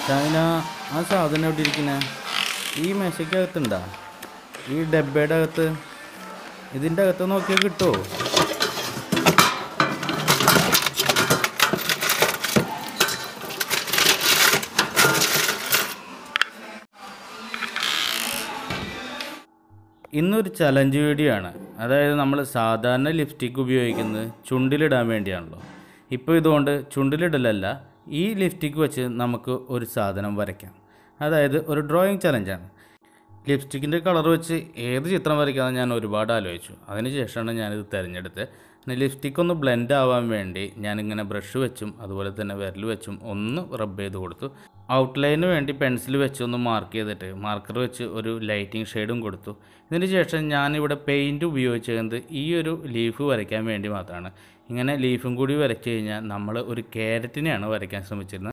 China ആ സാധനം എവിടെ ഇരിക്കണേ ഈ മേശയ്ക്കകത്തുണ്ടാ ഈ ഡബ്ബയുടെ അകത്ത് ഇതിൻ്റെ അകത്ത് നോക്കിയാൽ കിട്ടുമോ ഇന്നൊരു ചലഞ്ച് വീഡിയോ ആണ് അതായത് നമ്മൾ സാധാരണ ലിപ്സ്റ്റിക് ഉപയോഗിക്കുന്നത് ചുണ്ടിലിടാൻ വേണ്ടിയാണല്ലോ ഇപ്പോൾ ഇതുകൊണ്ട് ചുണ്ടിലിടലല്ല ഈ ലിപ്സ്റ്റിക് വെച്ച് നമുക്ക് ഒരു സാധനം വരയ്ക്കാം അതായത് ഒരു ഡ്രോയിങ് ചലഞ്ചാണ് ലിപ്സ്റ്റിക്കിൻ്റെ കളർ വെച്ച് ഏത് ചിത്രം വരയ്ക്കാമെന്ന് ഞാൻ ഒരുപാട് ആലോചിച്ചു അതിനുശേഷമാണ് ഞാനിത് തിരഞ്ഞെടുത്ത് പിന്നെ ലിപ്സ്റ്റിക് ഒന്ന് ബ്ലെൻഡ് ആവാൻ വേണ്ടി ഞാനിങ്ങനെ ബ്രഷ് വെച്ചും അതുപോലെ തന്നെ വിരൽ വെച്ചും ഒന്ന് റബ്ബ് ചെയ്ത് കൊടുത്തു ഔട്ട്ലൈന് വേണ്ടി പെൻസിൽ വെച്ച് ഒന്ന് മാർക്ക് ചെയ്തിട്ട് മാർക്കർ വെച്ച് ഒരു ലൈറ്റിംഗ് ഷെയ്ഡും കൊടുത്തു ഇതിന് ശേഷം ഞാനിവിടെ പെയിൻറ് ഉപയോഗിച്ചത് ഈ ഒരു ലീഫ് വരയ്ക്കാൻ വേണ്ടി മാത്രമാണ് ഇങ്ങനെ ലീഫും കൂടി വരച്ച് കഴിഞ്ഞാൽ നമ്മൾ ഒരു ക്യാരറ്റിനെയാണ് വരയ്ക്കാൻ ശ്രമിച്ചിരുന്നത്